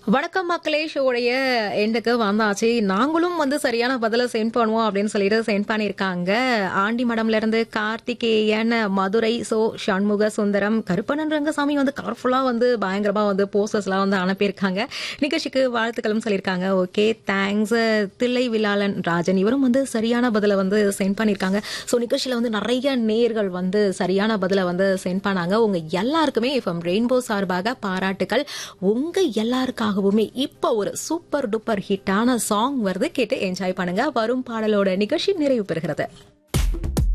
வணக்கம் மக்களே ஷோடைய எண்டுக்கு வந்தாச்சு நாங்களும் வந்து சரியான பதில சென்ட் பண்ணுவோம் அப்படின்னு சொல்லிட்டு சென்ட் பண்ணியிருக்காங்க ஆண்டி மடம்ல இருந்து கார்த்திகேயன் மதுரை சோ சண்முக சுந்தரம் கருப்பணன் ரங்கசாமி வந்து கலர்ஃபுல்லா வந்து பயங்கரமா வந்து போஸ்டர்ஸ் எல்லாம் வந்து அனுப்பியிருக்காங்க நிகழ்ச்சிக்கு வாழ்த்துக்களும் சொல்லியிருக்காங்க ஓகே தேங்க்ஸ் தில்லை விலாளன் ராஜன் இவரும் வந்து சரியான பதில வந்து சென்ட் பண்ணியிருக்காங்க ஸோ நிகழ்ச்சியில வந்து நிறைய நேர்கள் வந்து சரியான பதில வந்து சென்ட் பண்ணாங்க உங்க எல்லாருக்குமே எஃப்எம் ரெயின்போ சார்பாக பாராட்டுக்கள் உங்க எல்லாருக்காகவுமே இப்போ ஒரு சூப்பர் டூப்பர் ஹிட்டான சாங் வருது கேட்டு என்ஜாய் பண்ணுங்க வரும் பாடலோட நிகழ்ச்சி நிறைவு பெறுகிறது